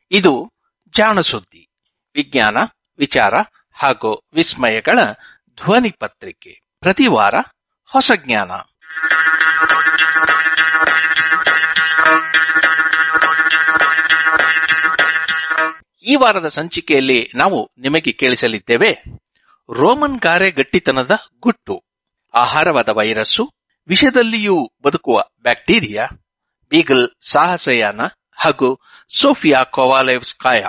ಇದು ಜಾಣಸುದ್ದಿ ವಿಜ್ಞಾನ ವಿಚಾರ ಹಾಗೂ ವಿಸ್ಮಯಗಳ ಧ್ವನಿ ಪತ್ರಿಕೆ ಪ್ರತಿ ವಾರ ಹೊಸ ಜ್ಞಾನ ಈ ವಾರದ ಸಂಚಿಕೆಯಲ್ಲಿ ನಾವು ನಿಮಗೆ ಕೇಳಿಸಲಿದ್ದೇವೆ ರೋಮನ್ ಗಾರೆ ಗಟ್ಟಿತನದ ಗುಟ್ಟು ಆಹಾರವಾದ ವೈರಸ್ಸು ವಿಷದಲ್ಲಿಯೂ ಬದುಕುವ ಬ್ಯಾಕ್ಟೀರಿಯಾ ಬೀಗಲ್ ಸಾಹಸಯಾನ ಹಾಗೂ ಸೋಫಿಯಾ ಕೊವಾಲೆವ್ಸ್ಕಾಯ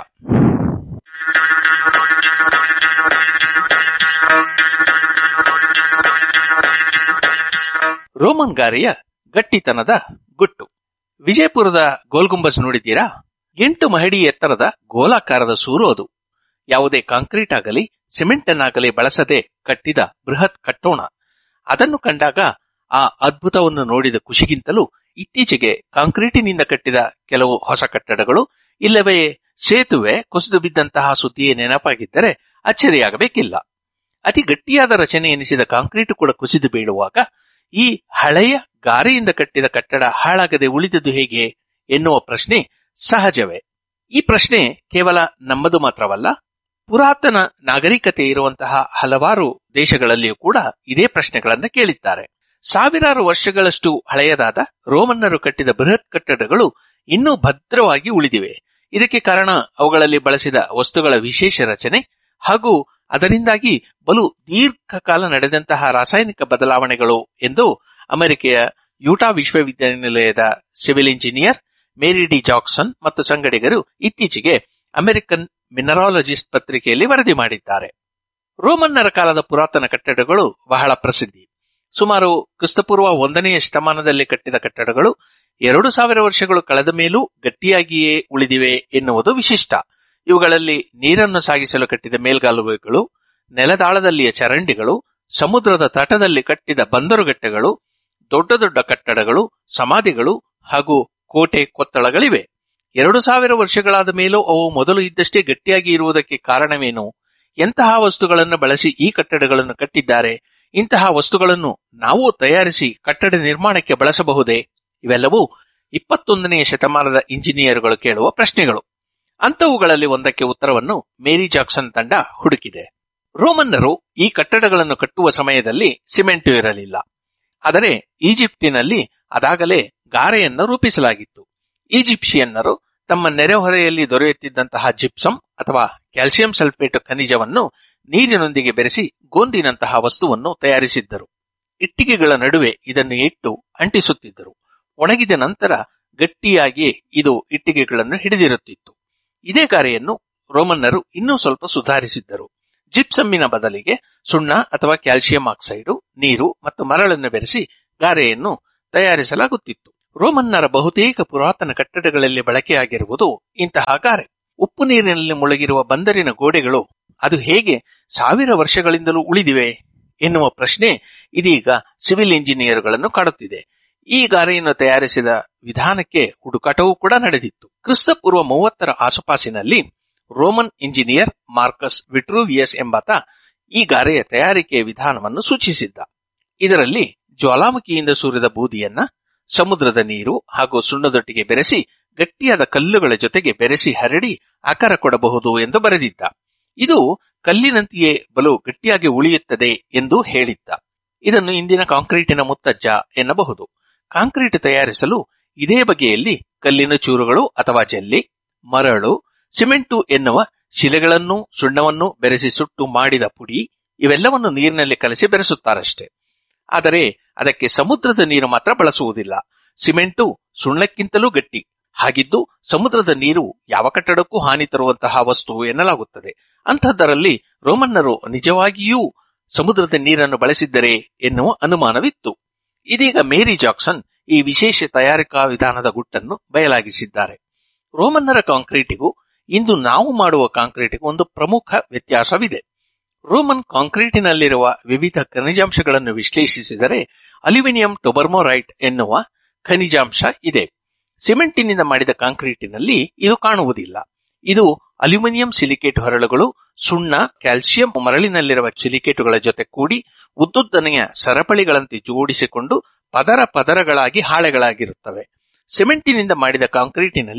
ರೋಮನ್ ಗಾರೆಯ ಗಟ್ಟಿತನದ ಗುಟ್ಟು ವಿಜಯಪುರದ ಗೋಲ್ಗುಂಬಸ್ ನೋಡಿದ್ದೀರಾ ಎಂಟು ಮಹಡಿ ಎತ್ತರದ ಗೋಲಾಕಾರದ ಸೂರು ಅದು ಯಾವುದೇ ಕಾಂಕ್ರೀಟ್ ಆಗಲಿ ಸಿಮೆಂಟ್ ಅನ್ನಾಗಲಿ ಬಳಸದೆ ಕಟ್ಟಿದ ಬೃಹತ್ ಕಟ್ಟೋಣ ಅದನ್ನು ಕಂಡಾಗ ಆ ಅದ್ಭುತವನ್ನು ನೋಡಿದ ಖುಷಿಗಿಂತಲೂ ಇತ್ತೀಚೆಗೆ ಕಾಂಕ್ರೀಟಿನಿಂದ ಕಟ್ಟಿದ ಕೆಲವು ಹೊಸ ಕಟ್ಟಡಗಳು ಇಲ್ಲವೇ ಸೇತುವೆ ಕುಸಿದು ಬಿದ್ದಂತಹ ಸುದ್ದಿಯೇ ನೆನಪಾಗಿದ್ದರೆ ಅಚ್ಚರಿಯಾಗಬೇಕಿಲ್ಲ ಅತಿ ಗಟ್ಟಿಯಾದ ರಚನೆ ಎನಿಸಿದ ಕಾಂಕ್ರೀಟ್ ಕೂಡ ಕುಸಿದು ಬೀಳುವಾಗ ಈ ಹಳೆಯ ಗಾರೆಯಿಂದ ಕಟ್ಟಿದ ಕಟ್ಟಡ ಹಾಳಾಗದೆ ಉಳಿದದು ಹೇಗೆ ಎನ್ನುವ ಪ್ರಶ್ನೆ ಸಹಜವೇ ಈ ಪ್ರಶ್ನೆ ಕೇವಲ ನಮ್ಮದು ಮಾತ್ರವಲ್ಲ ಪುರಾತನ ನಾಗರಿಕತೆ ಇರುವಂತಹ ಹಲವಾರು ದೇಶಗಳಲ್ಲಿಯೂ ಕೂಡ ಇದೇ ಪ್ರಶ್ನೆಗಳನ್ನ ಕೇಳಿದ್ದಾರೆ ಸಾವಿರಾರು ವರ್ಷಗಳಷ್ಟು ಹಳೆಯದಾದ ರೋಮನ್ನರು ಕಟ್ಟಿದ ಬೃಹತ್ ಕಟ್ಟಡಗಳು ಇನ್ನೂ ಭದ್ರವಾಗಿ ಉಳಿದಿವೆ ಇದಕ್ಕೆ ಕಾರಣ ಅವುಗಳಲ್ಲಿ ಬಳಸಿದ ವಸ್ತುಗಳ ವಿಶೇಷ ರಚನೆ ಹಾಗೂ ಅದರಿಂದಾಗಿ ಬಲು ದೀರ್ಘಕಾಲ ನಡೆದಂತಹ ರಾಸಾಯನಿಕ ಬದಲಾವಣೆಗಳು ಎಂದು ಅಮೆರಿಕೆಯ ಯೂಟಾ ವಿಶ್ವವಿದ್ಯಾನಿಲಯದ civil engineer Mary D Jackson ಮತ್ತು ಸಂಗಡಿಗರು ಇತ್ತೀಚೆಗೆ ಅಮೆರಿಕನ್ ಮಿನರಾಲಜಿಸ್ಟ್ ಪತ್ರಿಕೆಯಲ್ಲಿ ವರದಿ ಮಾಡಿದ್ದಾರೆ ರೋಮನ್ನರ ಕಾಲದ ಪುರಾತನ ಕಟ್ಟಡಗಳು ಬಹಳ ಪ್ರಸಿದ್ಧಿ ಸುಮಾರು ಕ್ರಿಸ್ತಪೂರ್ವ ಒಂದನೆಯ ಶತಮಾನದಲ್ಲಿ ಕಟ್ಟಿದ ಕಟ್ಟಡಗಳು ಎರಡು ಸಾವಿರ ವರ್ಷಗಳು ಕಳೆದ ಮೇಲೂ ಗಟ್ಟಿಯಾಗಿಯೇ ಉಳಿದಿವೆ ಎನ್ನುವುದು ವಿಶಿಷ್ಟ ಇವುಗಳಲ್ಲಿ ನೀರನ್ನು ಸಾಗಿಸಲು ಕಟ್ಟಿದ ಮೇಲ್ಗಾಲುವೆಗಳು ನೆಲದಾಳದಲ್ಲಿಯ ಚರಂಡಿಗಳು ಸಮುದ್ರದ ತಟದಲ್ಲಿ ಕಟ್ಟಿದ ಬಂದರುಗಟ್ಟೆಗಳು ದೊಡ್ಡ ದೊಡ್ಡ ಕಟ್ಟಡಗಳು ಸಮಾಧಿಗಳು ಹಾಗೂ ಕೋಟೆ ಕೊತ್ತಳಗಳಿವೆ ಎರಡು ಸಾವಿರ ವರ್ಷಗಳಾದ ಮೇಲೂ ಅವು ಮೊದಲು ಇದ್ದಷ್ಟೇ ಗಟ್ಟಿಯಾಗಿ ಇರುವುದಕ್ಕೆ ಕಾರಣವೇನು ಎಂತಹ ವಸ್ತುಗಳನ್ನು ಬಳಸಿ ಈ ಕಟ್ಟಡಗಳನ್ನು ಕಟ್ಟಿದ್ದಾರೆ ಇಂತಹ ವಸ್ತುಗಳನ್ನು ನಾವು ತಯಾರಿಸಿ ಕಟ್ಟಡ ನಿರ್ಮಾಣಕ್ಕೆ ಬಳಸಬಹುದೇ ಇವೆಲ್ಲವೂ ಇಪ್ಪತ್ತೊಂದನೆಯ ಶತಮಾನದ ಇಂಜಿನಿಯರ್ಗಳು ಕೇಳುವ ಪ್ರಶ್ನೆಗಳು ಅಂತವುಗಳಲ್ಲಿ ಒಂದಕ್ಕೆ ಉತ್ತರವನ್ನು ಮೇರಿ ಜಾಕ್ಸನ್ ತಂಡ ಹುಡುಕಿದೆ ರೋಮನ್ನರು ಈ ಕಟ್ಟಡಗಳನ್ನು ಕಟ್ಟುವ ಸಮಯದಲ್ಲಿ ಸಿಮೆಂಟ್ ಇರಲಿಲ್ಲ ಆದರೆ ಈಜಿಪ್ಟಿನಲ್ಲಿ ಅದಾಗಲೇ ಗಾರೆಯನ್ನು ರೂಪಿಸಲಾಗಿತ್ತು ಈಜಿಪ್ಷಿಯನ್ನರು ತಮ್ಮ ನೆರೆಹೊರೆಯಲ್ಲಿ ದೊರೆಯುತ್ತಿದ್ದಂತಹ ಜಿಪ್ಸಮ್ ಅಥವಾ ಕ್ಯಾಲ್ಸಿಯಂ ಸಲ್ಫೇಟ್ ಖನಿಜವನ್ನು ನೀರಿನೊಂದಿಗೆ ಬೆರೆಸಿ ಗೋಂದಿನಂತಹ ವಸ್ತುವನ್ನು ತಯಾರಿಸಿದ್ದರು ಇಟ್ಟಿಗೆಗಳ ನಡುವೆ ಇದನ್ನು ಇಟ್ಟು ಅಂಟಿಸುತ್ತಿದ್ದರು ಒಣಗಿದ ನಂತರ ಗಟ್ಟಿಯಾಗಿ ಇದು ಇಟ್ಟಿಗೆಗಳನ್ನು ಹಿಡಿದಿರುತ್ತಿತ್ತು ಇದೇ ಗಾರೆಯನ್ನು ರೋಮನ್ನರು ಇನ್ನೂ ಸ್ವಲ್ಪ ಸುಧಾರಿಸಿದ್ದರು ಜಿಪ್ಸಮ್ಮಿನ ಬದಲಿಗೆ ಸುಣ್ಣ ಅಥವಾ ಕ್ಯಾಲ್ಸಿಯಂ ಆಕ್ಸೈಡು ನೀರು ಮತ್ತು ಮರಳನ್ನು ಬೆರೆಸಿ ಗಾರೆಯನ್ನು ತಯಾರಿಸಲಾಗುತ್ತಿತ್ತು ರೋಮನ್ನರ ಬಹುತೇಕ ಪುರಾತನ ಕಟ್ಟಡಗಳಲ್ಲಿ ಬಳಕೆಯಾಗಿರುವುದು ಇಂತಹ ಗಾರೆ ಉಪ್ಪು ನೀರಿನಲ್ಲಿ ಮುಳುಗಿರುವ ಬಂದರಿನ ಗೋಡೆಗಳು ಅದು ಹೇಗೆ ಸಾವಿರ ವರ್ಷಗಳಿಂದಲೂ ಉಳಿದಿವೆ ಎನ್ನುವ ಪ್ರಶ್ನೆ ಇದೀಗ ಸಿವಿಲ್ ಇಂಜಿನಿಯರ್ಗಳನ್ನು ಕಾಡುತ್ತಿದೆ ಈ ಗಾರೆಯನ್ನು ತಯಾರಿಸಿದ ವಿಧಾನಕ್ಕೆ ಹುಡುಕಾಟವೂ ಕೂಡ ನಡೆದಿತ್ತು ಕ್ರಿಸ್ತಪೂರ್ವ ಮೂವತ್ತರ ಆಸುಪಾಸಿನಲ್ಲಿ ರೋಮನ್ ಇಂಜಿನಿಯರ್ ಮಾರ್ಕಸ್ ವಿಟ್ರೂವಿಯಸ್ ಎಂಬಾತ ಈ ಗಾರೆಯ ತಯಾರಿಕೆಯ ವಿಧಾನವನ್ನು ಸೂಚಿಸಿದ್ದ ಇದರಲ್ಲಿ ಜ್ವಾಲಾಮುಖಿಯಿಂದ ಸುರಿದ ಬೂದಿಯನ್ನ ಸಮುದ್ರದ ನೀರು ಹಾಗೂ ಸುಣ್ಣದೊಟ್ಟಿಗೆ ಬೆರೆಸಿ ಗಟ್ಟಿಯಾದ ಕಲ್ಲುಗಳ ಜೊತೆಗೆ ಬೆರೆಸಿ ಹರಡಿ ಆಕಾರ ಕೊಡಬಹುದು ಎಂದು ಬರೆದಿದ್ದ ಇದು ಕಲ್ಲಿನಂತೆಯೇ ಬಲು ಗಟ್ಟಿಯಾಗಿ ಉಳಿಯುತ್ತದೆ ಎಂದು ಹೇಳಿದ್ದ ಇದನ್ನು ಇಂದಿನ ಕಾಂಕ್ರೀಟಿನ ಮುತ್ತಜ್ಜ ಎನ್ನಬಹುದು ಕಾಂಕ್ರೀಟ್ ತಯಾರಿಸಲು ಇದೇ ಬಗೆಯಲ್ಲಿ ಕಲ್ಲಿನ ಚೂರುಗಳು ಅಥವಾ ಜಲ್ಲಿ ಮರಳು ಸಿಮೆಂಟು ಎನ್ನುವ ಶಿಲೆಗಳನ್ನು ಸುಣ್ಣವನ್ನು ಬೆರೆಸಿ ಸುಟ್ಟು ಮಾಡಿದ ಪುಡಿ ಇವೆಲ್ಲವನ್ನು ನೀರಿನಲ್ಲಿ ಕಲಸಿ ಬೆರೆಸುತ್ತಾರಷ್ಟೇ ಆದರೆ ಅದಕ್ಕೆ ಸಮುದ್ರದ ನೀರು ಮಾತ್ರ ಬಳಸುವುದಿಲ್ಲ ಸಿಮೆಂಟು ಸುಣ್ಣಕ್ಕಿಂತಲೂ ಗಟ್ಟಿ ಹಾಗಿದ್ದು ಸಮುದ್ರದ ನೀರು ಯಾವ ಕಟ್ಟಡಕ್ಕೂ ಹಾನಿ ತರುವಂತಹ ವಸ್ತು ಎನ್ನಲಾಗುತ್ತದೆ ಅಂಥದ್ದರಲ್ಲಿ ರೋಮನ್ನರು ನಿಜವಾಗಿಯೂ ಸಮುದ್ರದ ನೀರನ್ನು ಬಳಸಿದ್ದರೆ ಎನ್ನುವ ಅನುಮಾನವಿತ್ತು ಇದೀಗ ಮೇರಿ ಜಾಕ್ಸನ್ ಈ ವಿಶೇಷ ತಯಾರಿಕಾ ವಿಧಾನದ ಗುಟ್ಟನ್ನು ಬಯಲಾಗಿಸಿದ್ದಾರೆ ರೋಮನ್ನರ ಕಾಂಕ್ರೀಟಿಗೂ ಇಂದು ನಾವು ಮಾಡುವ ಕಾಂಕ್ರೀಟಿಗೂ ಒಂದು ಪ್ರಮುಖ ವ್ಯತ್ಯಾಸವಿದೆ ರೋಮನ್ ಕಾಂಕ್ರೀಟಿನಲ್ಲಿರುವ ವಿವಿಧ ಖನಿಜಾಂಶಗಳನ್ನು ವಿಶ್ಲೇಷಿಸಿದರೆ ಅಲ್ಯೂಮಿನಿಯಂ ಟೊಬರ್ಮೋರೈಟ್ ಎನ್ನುವ ಖನಿಜಾಂಶ ಇದೆ ಸಿಮೆಂಟಿನಿಂದ ಮಾಡಿದ ಕಾಂಕ್ರೀಟಿನಲ್ಲಿ ಇದು ಕಾಣುವುದಿಲ್ಲ ಇದು ಅಲ್ಯೂಮಿನಿಯಂ ಸಿಲಿಕೇಟ್ ಹೊರಳುಗಳು ಸುಣ್ಣ ಕ್ಯಾಲ್ಸಿಯಂ ಮರಳಿನಲ್ಲಿರುವ ಸಿಲಿಕೇಟುಗಳ ಜೊತೆ ಕೂಡಿ ಉದ್ದುದ್ದನೆಯ ಸರಪಳಿಗಳಂತೆ ಜೋಡಿಸಿಕೊಂಡು ಪದರ ಪದರಗಳಾಗಿ ಹಾಳೆಗಳಾಗಿರುತ್ತವೆ ಸಿಮೆಂಟಿನಿಂದ ಮಾಡಿದ ಕಾಂಕ್ರೀಟಿನಲ್ಲಿ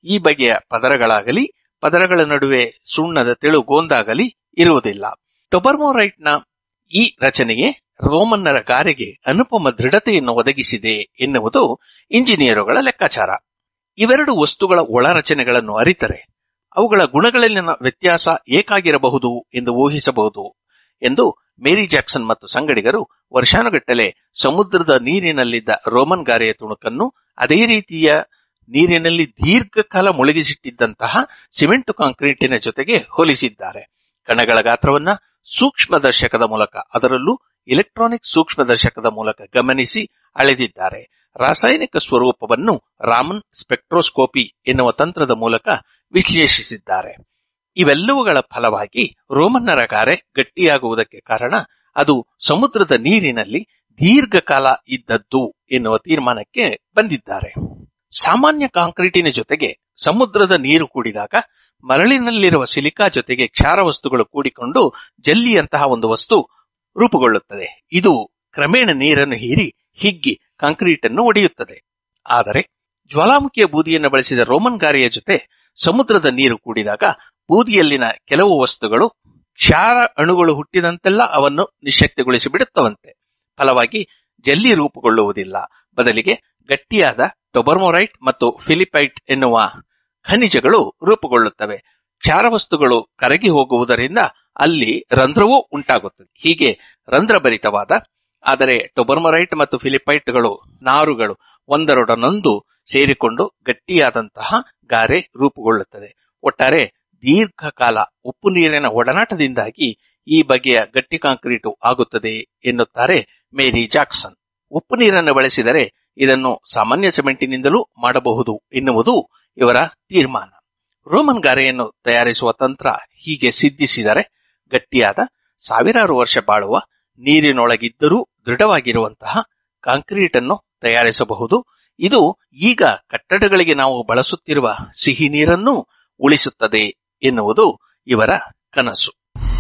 ಈ ಬಗೆಯ ಪದರಗಳಾಗಲಿ ಪದರಗಳ ನಡುವೆ ಸುಣ್ಣದ ತೆಳು ಗೋಂದಾಗಲಿ ಇರುವುದಿಲ್ಲ ಟೊಬರ್ಮೋರೈಟ್ನ ಈ ರಚನೆಯೇ ರೋಮನ್ನರ ಗಾರೆಗೆ ಅನುಪಮ ದೃಢತೆಯನ್ನು ಒದಗಿಸಿದೆ ಎನ್ನುವುದು ಇಂಜಿನಿಯರುಗಳ ಲೆಕ್ಕಾಚಾರ ಇವೆರಡು ವಸ್ತುಗಳ ಒಳರಚನೆಗಳನ್ನು ಅರಿತರೆ ಅವುಗಳ ಗುಣಗಳಲ್ಲಿನ ವ್ಯತ್ಯಾಸ ಏಕಾಗಿರಬಹುದು ಎಂದು ಊಹಿಸಬಹುದು ಎಂದು ಮೇರಿ ಜಾಕ್ಸನ್ ಮತ್ತು ಸಂಗಡಿಗರು ವರ್ಷಾನುಗಟ್ಟಲೆ ಸಮುದ್ರದ ನೀರಿನಲ್ಲಿದ್ದ ರೋಮನ್ ಗಾರೆಯ ತುಣುಕನ್ನು ಅದೇ ರೀತಿಯ ನೀರಿನಲ್ಲಿ ದೀರ್ಘಕಾಲ ಮುಳುಗಿಸಿಟ್ಟಿದ್ದಂತಹ ಸಿಮೆಂಟ್ ಕಾಂಕ್ರೀಟಿನ ಜೊತೆಗೆ ಹೋಲಿಸಿದ್ದಾರೆ ಕಣಗಳ ಗಾತ್ರವನ್ನ ಸೂಕ್ಷ್ಮದರ್ಶಕದ ಮೂಲಕ ಅದರಲ್ಲೂ ಇಲೆಕ್ಟ್ರಾನಿಕ್ ಸೂಕ್ಷ್ಮದರ್ಶಕದ ಮೂಲಕ ಗಮನಿಸಿ ಅಳೆದಿದ್ದಾರೆ ರಾಸಾಯನಿಕ ಸ್ವರೂಪವನ್ನು ರಾಮನ್ ಸ್ಪೆಕ್ಟ್ರೋಸ್ಕೋಪಿ ಎನ್ನುವ ತಂತ್ರದ ಮೂಲಕ ವಿಶ್ಲೇಷಿಸಿದ್ದಾರೆ ಇವೆಲ್ಲವುಗಳ ಫಲವಾಗಿ ರೋಮನ್ನರ ಗಾರೆ ಗಟ್ಟಿಯಾಗುವುದಕ್ಕೆ ಕಾರಣ ಅದು ಸಮುದ್ರದ ನೀರಿನಲ್ಲಿ ದೀರ್ಘಕಾಲ ಇದ್ದದ್ದು ಎನ್ನುವ ತೀರ್ಮಾನಕ್ಕೆ ಬಂದಿದ್ದಾರೆ ಸಾಮಾನ್ಯ ಕಾಂಕ್ರೀಟಿನ ಜೊತೆಗೆ ಸಮುದ್ರದ ನೀರು ಕೂಡಿದಾಗ ಮರಳಿನಲ್ಲಿರುವ ಸಿಲಿಕಾ ಜೊತೆಗೆ ಕ್ಷಾರ ವಸ್ತುಗಳು ಕೂಡಿಕೊಂಡು ಜಲ್ಲಿಯಂತಹ ಒಂದು ವಸ್ತು ರೂಪುಗೊಳ್ಳುತ್ತದೆ ಇದು ಕ್ರಮೇಣ ನೀರನ್ನು ಹೀರಿ ಹಿಗ್ಗಿ ಕಾಂಕ್ರೀಟ್ ಅನ್ನು ಒಡೆಯುತ್ತದೆ ಆದರೆ ಜ್ವಾಲಾಮುಖಿಯ ಬೂದಿಯನ್ನು ಬಳಸಿದ ರೋಮನ್ ಗಾರೆಯ ಜೊತೆ ಸಮುದ್ರದ ನೀರು ಕೂಡಿದಾಗ ಬೂದಿಯಲ್ಲಿನ ಕೆಲವು ವಸ್ತುಗಳು ಕ್ಷಾರ ಅಣುಗಳು ಹುಟ್ಟಿದಂತೆಲ್ಲ ಅವನ್ನು ನಿಶಕ್ತಿಗೊಳಿಸಿ ಬಿಡುತ್ತವಂತೆ ಫಲವಾಗಿ ಜಲ್ಲಿ ರೂಪುಗೊಳ್ಳುವುದಿಲ್ಲ ಬದಲಿಗೆ ಗಟ್ಟಿಯಾದ ಟೊಬರ್ಮೊರೈಟ್ ಮತ್ತು ಫಿಲಿಪೈಟ್ ಎನ್ನುವ ಖನಿಜಗಳು ರೂಪುಗೊಳ್ಳುತ್ತವೆ ಕ್ಷಾರ ವಸ್ತುಗಳು ಕರಗಿ ಹೋಗುವುದರಿಂದ ಅಲ್ಲಿ ರಂಧ್ರವೂ ಉಂಟಾಗುತ್ತದೆ ಹೀಗೆ ರಂಧ್ರಭರಿತವಾದ ಆದರೆ ಟೊಬರ್ಮೊರೈಟ್ ಮತ್ತು ಫಿಲಿಪೈಟ್ಗಳು ನಾರುಗಳು ಒಂದರೊಡನೊಂದು ಸೇರಿಕೊಂಡು ಗಟ್ಟಿಯಾದಂತಹ ಗಾರೆ ರೂಪುಗೊಳ್ಳುತ್ತದೆ ಒಟ್ಟಾರೆ ದೀರ್ಘಕಾಲ ಉಪ್ಪು ನೀರಿನ ಒಡನಾಟದಿಂದಾಗಿ ಈ ಬಗೆಯ ಗಟ್ಟಿ ಕಾಂಕ್ರೀಟು ಆಗುತ್ತದೆ ಎನ್ನುತ್ತಾರೆ ಮೇರಿ ಜಾಕ್ಸನ್ ಉಪ್ಪು ನೀರನ್ನು ಬಳಸಿದರೆ ಇದನ್ನು ಸಾಮಾನ್ಯ ಸಿಮೆಂಟಿನಿಂದಲೂ ಮಾಡಬಹುದು ಎನ್ನುವುದು ಇವರ ತೀರ್ಮಾನ ರೋಮನ್ ಗಾರೆಯನ್ನು ತಯಾರಿಸುವ ತಂತ್ರ ಹೀಗೆ ಸಿದ್ಧಿಸಿದರೆ ಗಟ್ಟಿಯಾದ ಸಾವಿರಾರು ವರ್ಷ ಬಾಳುವ ನೀರಿನೊಳಗಿದ್ದರೂ ದೃಢವಾಗಿರುವಂತಹ ಕಾಂಕ್ರೀಟ್ ಅನ್ನು ತಯಾರಿಸಬಹುದು ಇದು ಈಗ ಕಟ್ಟಡಗಳಿಗೆ ನಾವು ಬಳಸುತ್ತಿರುವ ಸಿಹಿ ನೀರನ್ನು ಉಳಿಸುತ್ತದೆ ಎನ್ನುವುದು ಇವರ ಕನಸು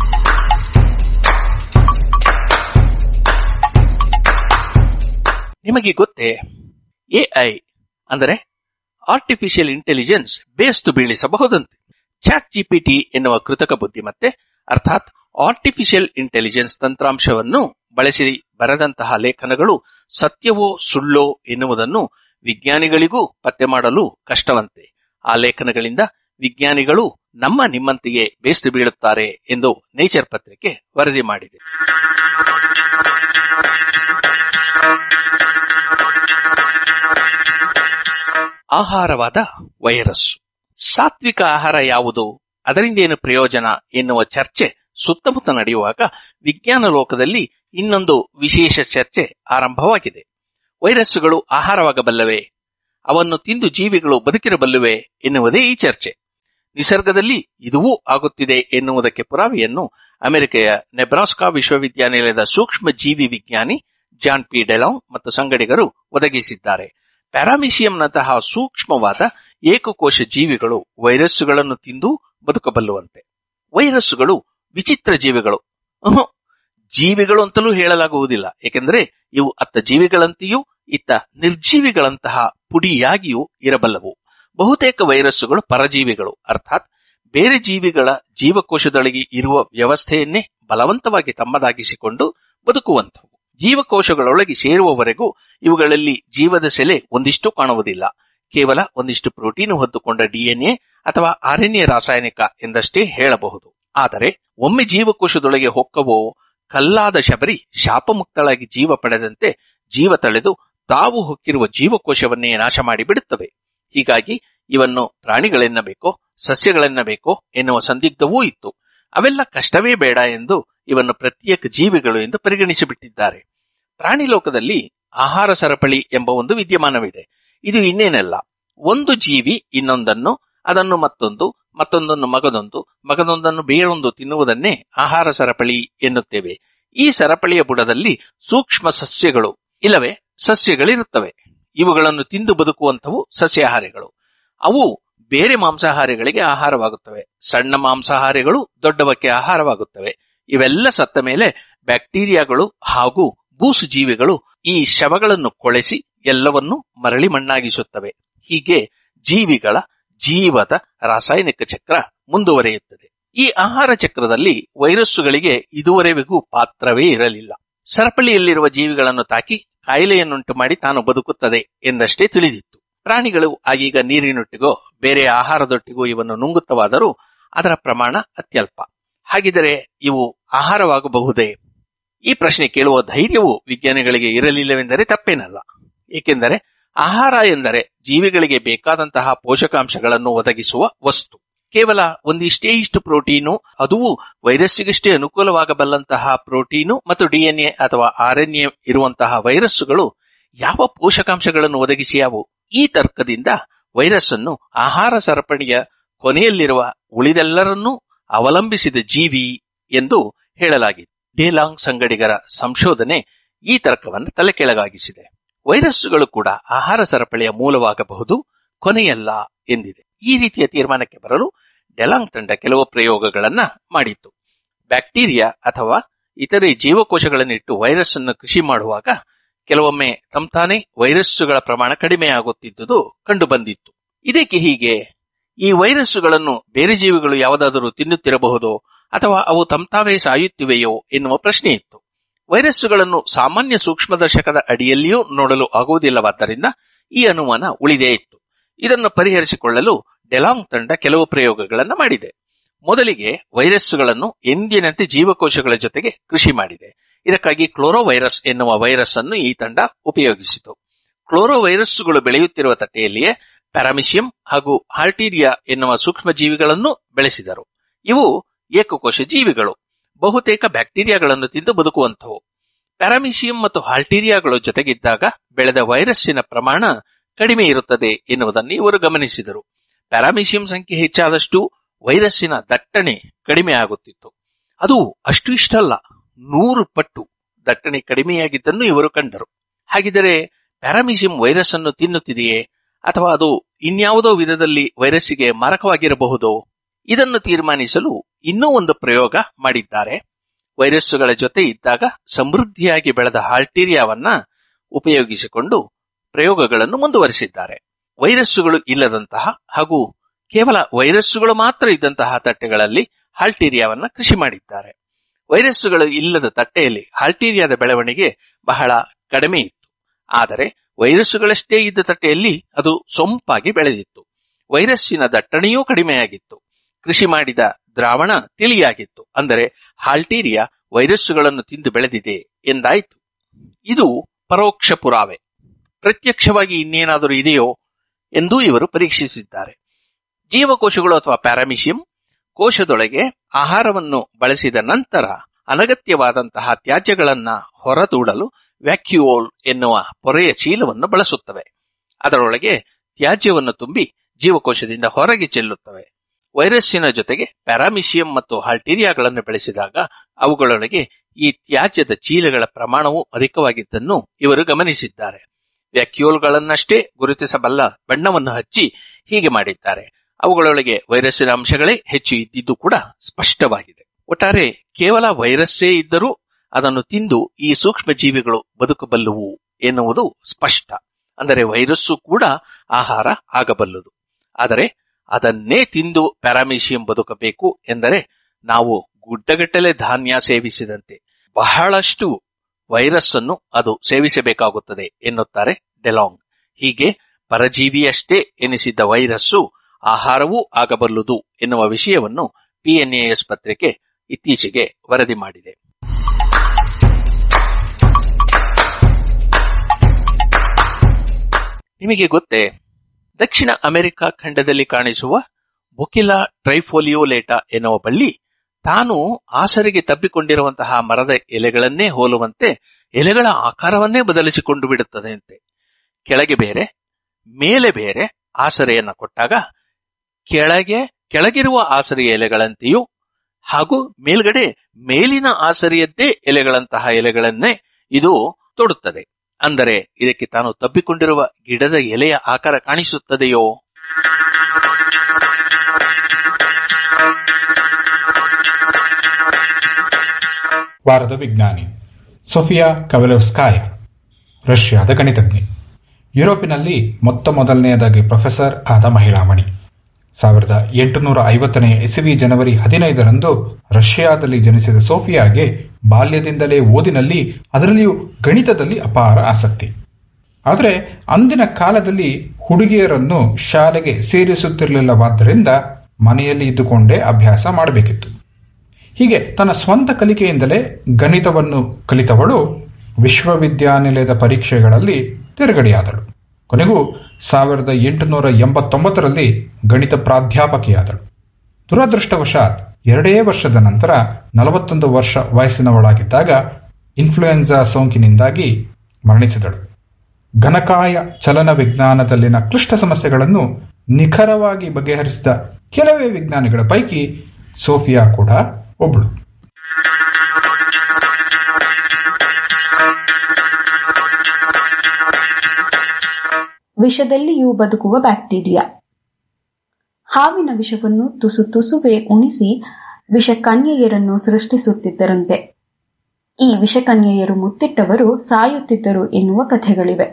ನಿಮಗೆ ಗೊತ್ತೇ ಎಐ ಅಂದರೆ ಆರ್ಟಿಫಿಷಿಯಲ್ ಇಂಟೆಲಿಜೆನ್ಸ್ ಬೇಸ್ತು ಬೀಳಿಸಬಹುದಂತೆ ಚಾಟ್ ಜಿಪಿಟಿ ಎನ್ನುವ ಕೃತಕ ಬುದ್ಧಿಮತ್ತೆ ಅರ್ಥಾತ್ ಆರ್ಟಿಫಿಷಿಯಲ್ ಇಂಟೆಲಿಜೆನ್ಸ್ ತಂತ್ರಾಂಶವನ್ನು ಬಳಸಿ ಬರೆದಂತಹ ಲೇಖನಗಳು ಸತ್ಯವೋ ಸುಳ್ಳೋ ಎನ್ನುವುದನ್ನು ವಿಜ್ಞಾನಿಗಳಿಗೂ ಪತ್ತೆ ಮಾಡಲು ಕಷ್ಟವಂತೆ ಆ ಲೇಖನಗಳಿಂದ ವಿಜ್ಞಾನಿಗಳು ನಮ್ಮ ನಿಮ್ಮಂತೆಯೇ ಬೇಸ್ತು ಬೀಳುತ್ತಾರೆ ಎಂದು ನೇಚರ್ ಪತ್ರಿಕೆ ವರದಿ ಮಾಡಿದೆ ಆಹಾರವಾದ ವೈರಸ್ ಸಾತ್ವಿಕ ಆಹಾರ ಯಾವುದು ಅದರಿಂದ ಏನು ಪ್ರಯೋಜನ ಎನ್ನುವ ಚರ್ಚೆ ಸುತ್ತಮುತ್ತ ನಡೆಯುವಾಗ ವಿಜ್ಞಾನ ಲೋಕದಲ್ಲಿ ಇನ್ನೊಂದು ವಿಶೇಷ ಚರ್ಚೆ ಆರಂಭವಾಗಿದೆ ವೈರಸ್ಸುಗಳು ಆಹಾರವಾಗಬಲ್ಲವೇ ಅವನ್ನು ತಿಂದು ಜೀವಿಗಳು ಬದುಕಿರಬಲ್ಲುವೆ ಎನ್ನುವುದೇ ಈ ಚರ್ಚೆ ನಿಸರ್ಗದಲ್ಲಿ ಇದುವೂ ಆಗುತ್ತಿದೆ ಎನ್ನುವುದಕ್ಕೆ ಪುರಾವೆಯನ್ನು ಅಮೆರಿಕೆಯ ನೆಬ್ರಾಸ್ಕಾ ವಿಶ್ವವಿದ್ಯಾನಿಲಯದ ಸೂಕ್ಷ್ಮ ಜೀವಿ ವಿಜ್ಞಾನಿ ಜಾನ್ ಪಿ ಡೆಲಾಂಗ್ ಮತ್ತು ಸಂಗಡಿಗರು ಒದಗಿಸಿದ್ದಾರೆ ಪ್ಯಾರಾಮಿಸಿಯಂನಂತಹ ಸೂಕ್ಷ್ಮವಾದ ಏಕಕೋಶ ಜೀವಿಗಳು ವೈರಸ್ಸುಗಳನ್ನು ತಿಂದು ಬದುಕಬಲ್ಲುವಂತೆ ವೈರಸ್ಸುಗಳು ವಿಚಿತ್ರ ಜೀವಿಗಳು ಉಹು, ಜೀವಿಗಳು ಅಂತಲೂ ಹೇಳಲಾಗುವುದಿಲ್ಲ ಏಕೆಂದರೆ ಇವು ಅತ್ತ ಜೀವಿಗಳಂತೆಯೂ ಇತ್ತ ನಿರ್ಜೀವಿಗಳಂತಹ ಪುಡಿಯಾಗಿಯೂ ಇರಬಲ್ಲವು ಬಹುತೇಕ ವೈರಸ್ಸುಗಳು ಪರಜೀವಿಗಳು ಅರ್ಥಾತ್ ಬೇರೆ ಜೀವಿಗಳ ಜೀವಕೋಶದೊಳಗೆ ಇರುವ ವ್ಯವಸ್ಥೆಯನ್ನೇ ಬಲವಂತವಾಗಿ ತಮ್ಮದಾಗಿಸಿಕೊಂಡು ಬದುಕುವಂಥವು ಜೀವಕೋಶಗಳೊಳಗೆ ಸೇರುವವರೆಗೂ ಇವುಗಳಲ್ಲಿ ಜೀವದ ಸೆಲೆ ಒಂದಿಷ್ಟು ಕಾಣುವುದಿಲ್ಲ ಕೇವಲ ಒಂದಿಷ್ಟು ಪ್ರೋಟೀನ್ ಹೊತ್ತುಕೊಂಡ ಡಿಎನ್ಎ ಅಥವಾ ಆರ್ಎನ್ಎ ರಾಸಾಯನಿಕ ಎಂದಷ್ಟೇ ಹೇಳಬಹುದು ಆದರೆ ಒಮ್ಮೆ ಜೀವಕೋಶದೊಳಗೆ ಹೊಕ್ಕವೋ ಕಲ್ಲಾದ ಶಬರಿ ಶಾಪಮುಕ್ತಳಾಗಿ ಜೀವ ಪಡೆದಂತೆ ಜೀವ ತಳೆದು ತಾವು ಹೊಕ್ಕಿರುವ ಜೀವಕೋಶವನ್ನೇ ನಾಶ ಮಾಡಿ ಬಿಡುತ್ತವೆ ಹೀಗಾಗಿ ಇವನ್ನು ಪ್ರಾಣಿಗಳೆನ್ನಬೇಕೋ ಸಸ್ಯಗಳೆನ್ನಬೇಕೋ ಎನ್ನುವ ಸಂದಿಗ್ಧವೂ ಇತ್ತು ಅವೆಲ್ಲ ಕಷ್ಟವೇ ಬೇಡ ಎಂದು ಇವನ್ನು ಪ್ರತ್ಯೇಕ ಜೀವಿಗಳು ಎಂದು ಪರಿಗಣಿಸಿಬಿಟ್ಟಿದ್ದಾರೆ ಪ್ರಾಣಿ ಲೋಕದಲ್ಲಿ ಆಹಾರ ಸರಪಳಿ ಎಂಬ ಒಂದು ವಿದ್ಯಮಾನವಿದೆ ಇದು ಇನ್ನೇನಲ್ಲ ಒಂದು ಜೀವಿ ಇನ್ನೊಂದನ್ನು ಅದನ್ನು ಮತ್ತೊಂದು ಮತ್ತೊಂದನ್ನು ಮಗದೊಂದು ಮಗದೊಂದನ್ನು ಬೇರೊಂದು ತಿನ್ನುವುದನ್ನೇ ಆಹಾರ ಸರಪಳಿ ಎನ್ನುತ್ತೇವೆ ಈ ಸರಪಳಿಯ ಬುಡದಲ್ಲಿ ಸೂಕ್ಷ್ಮ ಸಸ್ಯಗಳು ಇಲ್ಲವೇ ಸಸ್ಯಗಳಿರುತ್ತವೆ ಇವುಗಳನ್ನು ತಿಂದು ಬದುಕುವಂಥವು ಸಸ್ಯಾಹಾರಿಗಳು ಅವು ಬೇರೆ ಮಾಂಸಾಹಾರಿಗಳಿಗೆ ಆಹಾರವಾಗುತ್ತವೆ ಸಣ್ಣ ಮಾಂಸಾಹಾರಿಗಳು ದೊಡ್ಡವಕ್ಕೆ ಆಹಾರವಾಗುತ್ತವೆ ಇವೆಲ್ಲ ಸತ್ತ ಮೇಲೆ ಬ್ಯಾಕ್ಟೀರಿಯಾಗಳು ಹಾಗೂ ಬೂಸು ಜೀವಿಗಳು ಈ ಶವಗಳನ್ನು ಕೊಳೆಸಿ ಎಲ್ಲವನ್ನೂ ಮರಳಿ ಮಣ್ಣಾಗಿಸುತ್ತವೆ ಹೀಗೆ ಜೀವಿಗಳ ಜೀವದ ರಾಸಾಯನಿಕ ಚಕ್ರ ಮುಂದುವರಿಯುತ್ತದೆ ಈ ಆಹಾರ ಚಕ್ರದಲ್ಲಿ ವೈರಸ್ಸುಗಳಿಗೆ ಇದುವರೆವಿಗೂ ಪಾತ್ರವೇ ಇರಲಿಲ್ಲ ಸರಪಳಿಯಲ್ಲಿರುವ ಜೀವಿಗಳನ್ನು ತಾಕಿ ಕಾಯಿಲೆಯನ್ನುಂಟು ಮಾಡಿ ತಾನು ಬದುಕುತ್ತದೆ ಎಂದಷ್ಟೇ ತಿಳಿದಿತ್ತು ಪ್ರಾಣಿಗಳು ಆಗೀಗ ನೀರಿನೊಟ್ಟಿಗೋ ಬೇರೆ ಆಹಾರದೊಟ್ಟಿಗೋ ಇವನ್ನು ನುಂಗುತ್ತವಾದರೂ ಅದರ ಪ್ರಮಾಣ ಅತ್ಯಲ್ಪ ಹಾಗಿದರೆ ಇವು ಆಹಾರವಾಗಬಹುದೇ ಈ ಪ್ರಶ್ನೆ ಕೇಳುವ ಧೈರ್ಯವು ವಿಜ್ಞಾನಿಗಳಿಗೆ ಇರಲಿಲ್ಲವೆಂದರೆ ತಪ್ಪೇನಲ್ಲ ಏಕೆಂದರೆ ಆಹಾರ ಎಂದರೆ ಜೀವಿಗಳಿಗೆ ಬೇಕಾದಂತಹ ಪೋಷಕಾಂಶಗಳನ್ನು ಒದಗಿಸುವ ವಸ್ತು ಕೇವಲ ಒಂದಿಷ್ಟೇ ಇಷ್ಟು ಪ್ರೋಟೀನು ಅದೂ ವೈರಸ್ಸಿಗಷ್ಟೇ ಅನುಕೂಲವಾಗಬಲ್ಲಂತಹ ಪ್ರೋಟೀನು ಮತ್ತು ಡಿಎನ್ಎ ಅಥವಾ ಆರ್ಎನ್ಎ ಇರುವಂತಹ ವೈರಸ್ಸುಗಳು ಯಾವ ಪೋಷಕಾಂಶಗಳನ್ನು ಒದಗಿಸಿಯಾವು ಈ ತರ್ಕದಿಂದ ವೈರಸ್ ಅನ್ನು ಆಹಾರ ಸರಪಣಿಯ ಕೊನೆಯಲ್ಲಿರುವ ಉಳಿದೆಲ್ಲರನ್ನೂ ಅವಲಂಬಿಸಿದ ಜೀವಿ ಎಂದು ಹೇಳಲಾಗಿದೆ ಡೇಲಾಂಗ್ ಸಂಗಡಿಗರ ಸಂಶೋಧನೆ ಈ ತರ್ಕವನ್ನು ತಲೆಕೆಳಗಾಗಿಸಿದೆ ವೈರಸ್ಸುಗಳು ಕೂಡ ಆಹಾರ ಸರಪಳಿಯ ಮೂಲವಾಗಬಹುದು ಕೊನೆಯಲ್ಲ ಎಂದಿದೆ ಈ ರೀತಿಯ ತೀರ್ಮಾನಕ್ಕೆ ಬರಲು ಡೆಲಾಂಗ್ ತಂಡ ಕೆಲವು ಪ್ರಯೋಗಗಳನ್ನ ಮಾಡಿತ್ತು ಬ್ಯಾಕ್ಟೀರಿಯಾ ಅಥವಾ ಇತರೆ ಜೀವಕೋಶಗಳನ್ನಿಟ್ಟು ವೈರಸ್ ಅನ್ನು ಕೃಷಿ ಮಾಡುವಾಗ ಕೆಲವೊಮ್ಮೆ ತಂತಾನೆ ವೈರಸ್ಸುಗಳ ಪ್ರಮಾಣ ಕಡಿಮೆಯಾಗುತ್ತಿದ್ದುದು ಕಂಡುಬಂದಿತ್ತು ಇದಕ್ಕೆ ಹೀಗೆ ಈ ವೈರಸ್ಸುಗಳನ್ನು ಬೇರೆ ಜೀವಿಗಳು ಯಾವುದಾದರೂ ತಿನ್ನುತ್ತಿರಬಹುದೋ ಅಥವಾ ಅವು ತಂತಾವೇ ಸಾಯುತ್ತಿವೆಯೋ ಎನ್ನುವ ಪ್ರಶ್ನೆ ಇತ್ತು ವೈರಸ್ಸುಗಳನ್ನು ಸಾಮಾನ್ಯ ಸೂಕ್ಷ್ಮದರ್ಶಕದ ಅಡಿಯಲ್ಲಿಯೂ ನೋಡಲು ಆಗುವುದಿಲ್ಲವಾದ್ದರಿಂದ ಈ ಅನುಮಾನ ಉಳಿದೇ ಇತ್ತು ಇದನ್ನು ಪರಿಹರಿಸಿಕೊಳ್ಳಲು ಡೆಲಾಂಗ್ ತಂಡ ಕೆಲವು ಪ್ರಯೋಗಗಳನ್ನು ಮಾಡಿದೆ ಮೊದಲಿಗೆ ವೈರಸ್ಸುಗಳನ್ನು ಎಂದಿನಂತೆ ಜೀವಕೋಶಗಳ ಜೊತೆಗೆ ಕೃಷಿ ಮಾಡಿದೆ ಇದಕ್ಕಾಗಿ ಕ್ಲೋರೋವೈರಸ್ ಎನ್ನುವ ವೈರಸ್ ಅನ್ನು ಈ ತಂಡ ಉಪಯೋಗಿಸಿತು ಕ್ಲೋರೋ ವೈರಸ್ಸುಗಳು ಬೆಳೆಯುತ್ತಿರುವ ತಟ್ಟೆಯಲ್ಲಿಯೇ ಪ್ಯಾರಾಮಿಷಿಯಂ ಹಾಗೂ ಹಾಲ್ಟೀರಿಯಾ ಎನ್ನುವ ಸೂಕ್ಷ್ಮ ಜೀವಿಗಳನ್ನು ಬೆಳೆಸಿದರು ಇವು ಏಕಕೋಶ ಜೀವಿಗಳು ಬಹುತೇಕ ಬ್ಯಾಕ್ಟೀರಿಯಾಗಳನ್ನು ತಿಂದು ಬದುಕುವಂಥವು ಪ್ಯಾರಾಮಿಷಿಯಂ ಮತ್ತು ಹಾಲ್ಟೀರಿಯಾಗಳು ಜೊತೆಗಿದ್ದಾಗ ಬೆಳೆದ ವೈರಸ್ಸಿನ ಪ್ರಮಾಣ ಕಡಿಮೆ ಇರುತ್ತದೆ ಎನ್ನುವುದನ್ನು ಇವರು ಗಮನಿಸಿದರು ಪ್ಯಾರಾಮಿಷಿಯಂ ಸಂಖ್ಯೆ ಹೆಚ್ಚಾದಷ್ಟು ವೈರಸ್ಸಿನ ದಟ್ಟಣೆ ಕಡಿಮೆ ಆಗುತ್ತಿತ್ತು ಅದು ಅಷ್ಟು ಇಷ್ಟಲ್ಲ ನೂರು ಪಟ್ಟು ದಟ್ಟಣೆ ಕಡಿಮೆಯಾಗಿದ್ದನ್ನು ಇವರು ಕಂಡರು ಹಾಗಿದ್ದರೆ ಪ್ಯಾರಾಮಿಷಿಯಂ ವೈರಸ್ ಅನ್ನು ತಿನ್ನುತ್ತಿದೆಯೇ ಅಥವಾ ಅದು ಇನ್ಯಾವುದೋ ವಿಧದಲ್ಲಿ ವೈರಸ್ಸಿಗೆ ಮಾರಕವಾಗಿರಬಹುದೋ ಇದನ್ನು ತೀರ್ಮಾನಿಸಲು ಇನ್ನೂ ಒಂದು ಪ್ರಯೋಗ ಮಾಡಿದ್ದಾರೆ ವೈರಸ್ಸುಗಳ ಜೊತೆ ಇದ್ದಾಗ ಸಮೃದ್ಧಿಯಾಗಿ ಬೆಳೆದ ಹಾಲ್ಟೀರಿಯಾವನ್ನ ಉಪಯೋಗಿಸಿಕೊಂಡು ಪ್ರಯೋಗಗಳನ್ನು ಮುಂದುವರಿಸಿದ್ದಾರೆ ವೈರಸ್ಸುಗಳು ಇಲ್ಲದಂತಹ ಹಾಗೂ ಕೇವಲ ವೈರಸ್ಸುಗಳು ಮಾತ್ರ ಇದ್ದಂತಹ ತಟ್ಟೆಗಳಲ್ಲಿ ಹಾಲ್ಟೀರಿಯಾವನ್ನ ಕೃಷಿ ಮಾಡಿದ್ದಾರೆ ವೈರಸ್ಸುಗಳು ಇಲ್ಲದ ತಟ್ಟೆಯಲ್ಲಿ ಹಾಲ್ಟೀರಿಯಾದ ಬೆಳವಣಿಗೆ ಬಹಳ ಕಡಿಮೆ ಇತ್ತು ಆದರೆ ವೈರಸ್ಸುಗಳಷ್ಟೇ ಇದ್ದ ತಟ್ಟೆಯಲ್ಲಿ ಅದು ಸೊಂಪಾಗಿ ಬೆಳೆದಿತ್ತು ವೈರಸ್ಸಿನ ದಟ್ಟಣೆಯೂ ಕಡಿಮೆಯಾಗಿತ್ತು ಕೃಷಿ ಮಾಡಿದ ದ್ರಾವಣ ತಿಳಿಯಾಗಿತ್ತು ಅಂದರೆ ಹಾಲ್ಟೀರಿಯಾ ವೈರಸ್ಸುಗಳನ್ನು ತಿಂದು ಬೆಳೆದಿದೆ ಎಂದಾಯಿತು ಇದು ಪರೋಕ್ಷ ಪುರಾವೆ ಪ್ರತ್ಯಕ್ಷವಾಗಿ ಇನ್ನೇನಾದರೂ ಇದೆಯೋ ಎಂದೂ ಇವರು ಪರೀಕ್ಷಿಸಿದ್ದಾರೆ ಜೀವಕೋಶಗಳು ಅಥವಾ ಪ್ಯಾರಾಮಿಷಿಯಂ ಕೋಶದೊಳಗೆ ಆಹಾರವನ್ನು ಬಳಸಿದ ನಂತರ ಅನಗತ್ಯವಾದಂತಹ ತ್ಯಾಜ್ಯಗಳನ್ನ ಹೊರದೂಡಲು ವ್ಯಾಕ್ಯೂೋಲ್ ಎನ್ನುವ ಪೊರೆಯ ಚೀಲವನ್ನು ಬಳಸುತ್ತವೆ ಅದರೊಳಗೆ ತ್ಯಾಜ್ಯವನ್ನು ತುಂಬಿ ಜೀವಕೋಶದಿಂದ ಹೊರಗೆ ಚೆಲ್ಲುತ್ತವೆ ವೈರಸ್ಸಿನ ಜೊತೆಗೆ ಪ್ಯಾರಾಮಿಷಿಯಂ ಮತ್ತು ಹಾಲ್ಟೀರಿಯಾಗಳನ್ನು ಬೆಳೆಸಿದಾಗ ಅವುಗಳೊಳಗೆ ಈ ತ್ಯಾಜ್ಯದ ಚೀಲಗಳ ಪ್ರಮಾಣವು ಅಧಿಕವಾಗಿದ್ದನ್ನು ಇವರು ಗಮನಿಸಿದ್ದಾರೆ ವ್ಯಾಕ್ಯೂಲ್ಗಳನ್ನಷ್ಟೇ ಗುರುತಿಸಬಲ್ಲ ಬಣ್ಣವನ್ನು ಹಚ್ಚಿ ಹೀಗೆ ಮಾಡಿದ್ದಾರೆ ಅವುಗಳೊಳಗೆ ವೈರಸ್ಸಿನ ಅಂಶಗಳೇ ಹೆಚ್ಚು ಇದ್ದಿದ್ದು ಕೂಡ ಸ್ಪಷ್ಟವಾಗಿದೆ ಒಟ್ಟಾರೆ ಕೇವಲ ವೈರಸ್ಸೇ ಇದ್ದರೂ ಅದನ್ನು ತಿಂದು ಈ ಸೂಕ್ಷ್ಮ ಜೀವಿಗಳು ಬದುಕಬಲ್ಲುವು ಎನ್ನುವುದು ಸ್ಪಷ್ಟ ಅಂದರೆ ವೈರಸ್ಸು ಕೂಡ ಆಹಾರ ಆಗಬಲ್ಲದು ಆದರೆ ಅದನ್ನೇ ತಿಂದು ಪ್ಯಾರಾಮಿಷಿಯಂ ಬದುಕಬೇಕು ಎಂದರೆ ನಾವು ಗುಡ್ಡಗಟ್ಟಲೆ ಧಾನ್ಯ ಸೇವಿಸಿದಂತೆ ಬಹಳಷ್ಟು ವೈರಸ್ ಅನ್ನು ಅದು ಸೇವಿಸಬೇಕಾಗುತ್ತದೆ ಎನ್ನುತ್ತಾರೆ ಡೆಲಾಂಗ್ ಹೀಗೆ ಪರಜೀವಿಯಷ್ಟೇ ಎನಿಸಿದ್ದ ವೈರಸ್ಸು ಆಹಾರವೂ ಆಗಬಲ್ಲುದು ಎನ್ನುವ ವಿಷಯವನ್ನು ಪಿಎನ್ಎಎಸ್ ಪತ್ರಿಕೆ ಇತ್ತೀಚೆಗೆ ವರದಿ ಮಾಡಿದೆ ನಿಮಗೆ ಗೊತ್ತೇ ದಕ್ಷಿಣ ಅಮೆರಿಕ ಖಂಡದಲ್ಲಿ ಕಾಣಿಸುವ ಬೊಕಿಲಾ ಟ್ರೈಫೋಲಿಯೋಲೇಟಾ ಎನ್ನುವ ಬಳ್ಳಿ ತಾನು ಆಸರಿಗೆ ತಬ್ಬಿಕೊಂಡಿರುವಂತಹ ಮರದ ಎಲೆಗಳನ್ನೇ ಹೋಲುವಂತೆ ಎಲೆಗಳ ಆಕಾರವನ್ನೇ ಬದಲಿಸಿಕೊಂಡು ಬಿಡುತ್ತದೆಯಂತೆ ಕೆಳಗೆ ಬೇರೆ ಮೇಲೆ ಬೇರೆ ಆಸರೆಯನ್ನ ಕೊಟ್ಟಾಗ ಕೆಳಗೆ ಕೆಳಗಿರುವ ಆಸರೆಯ ಎಲೆಗಳಂತೆಯೂ ಹಾಗೂ ಮೇಲ್ಗಡೆ ಮೇಲಿನ ಆಸರೆಯದ್ದೇ ಎಲೆಗಳಂತಹ ಎಲೆಗಳನ್ನೇ ಇದು ತೊಡುತ್ತದೆ ಅಂದರೆ ಇದಕ್ಕೆ ತಾನು ತಬ್ಬಿಕೊಂಡಿರುವ ಗಿಡದ ಎಲೆಯ ಆಕಾರ ಕಾಣಿಸುತ್ತದೆಯೋ ವಾರದ ವಿಜ್ಞಾನಿ ಸೊಫಿಯಾ ಕವೆಲೋವ್ಸ್ಕಾಯ್ ರಷ್ಯಾದ ಗಣಿತಜ್ಞೆ ಯುರೋಪಿನಲ್ಲಿ ಮೊತ್ತ ಮೊದಲನೆಯದಾಗಿ ಪ್ರೊಫೆಸರ್ ಆದ ಮಹಿಳಾಮಣಿ ಸಾವಿರದ ಎಂಟುನೂರ ಐವತ್ತನೇ ಇಸವಿ ಜನವರಿ ಹದಿನೈದರಂದು ರಷ್ಯಾದಲ್ಲಿ ಜನಿಸಿದ ಸೋಫಿಯಾಗೆ ಬಾಲ್ಯದಿಂದಲೇ ಓದಿನಲ್ಲಿ ಅದರಲ್ಲಿಯೂ ಗಣಿತದಲ್ಲಿ ಅಪಾರ ಆಸಕ್ತಿ ಆದರೆ ಅಂದಿನ ಕಾಲದಲ್ಲಿ ಹುಡುಗಿಯರನ್ನು ಶಾಲೆಗೆ ಸೇರಿಸುತ್ತಿರಲಿಲ್ಲವಾದ್ದರಿಂದ ಮನೆಯಲ್ಲಿ ಇದ್ದುಕೊಂಡೇ ಅಭ್ಯಾಸ ಮಾಡಬೇಕಿತ್ತು ಹೀಗೆ ತನ್ನ ಸ್ವಂತ ಕಲಿಕೆಯಿಂದಲೇ ಗಣಿತವನ್ನು ಕಲಿತವಳು ವಿಶ್ವವಿದ್ಯಾನಿಲಯದ ಪರೀಕ್ಷೆಗಳಲ್ಲಿ ತೆರಗಡೆಯಾದಳು ಕೊನೆಗೂ ಸಾವಿರದ ಎಂಟುನೂರ ಎಂಬತ್ತೊಂಬತ್ತರಲ್ಲಿ ಗಣಿತ ಪ್ರಾಧ್ಯಾಪಕಿಯಾದಳು ದುರದೃಷ್ಟವಶಾತ್ ಎರಡೇ ವರ್ಷದ ನಂತರ ನಲವತ್ತೊಂದು ವರ್ಷ ವಯಸ್ಸಿನವಳಾಗಿದ್ದಾಗ ಇನ್ಫ್ಲೂಯೆನ್ಸಾ ಸೋಂಕಿನಿಂದಾಗಿ ಮರಣಿಸಿದಳು ಘನಕಾಯ ಚಲನ ವಿಜ್ಞಾನದಲ್ಲಿನ ಕ್ಲಿಷ್ಟ ಸಮಸ್ಯೆಗಳನ್ನು ನಿಖರವಾಗಿ ಬಗೆಹರಿಸಿದ ಕೆಲವೇ ವಿಜ್ಞಾನಿಗಳ ಪೈಕಿ ಸೋಫಿಯಾ ಕೂಡ ಒಬ್ಬಳು ವಿಷದಲ್ಲಿಯೂ ಬದುಕುವ ಬ್ಯಾಕ್ಟೀರಿಯಾ ಹಾವಿನ ವಿಷವನ್ನು ತುಸು ತುಸುವೆ ಉಣಿಸಿ ವಿಷಕನ್ಯೆಯರನ್ನು ಸೃಷ್ಟಿಸುತ್ತಿದ್ದರಂತೆ ಈ ವಿಷಕನ್ಯೆಯರು ಮುತ್ತಿಟ್ಟವರು ಸಾಯುತ್ತಿದ್ದರು ಎನ್ನುವ ಕಥೆಗಳಿವೆ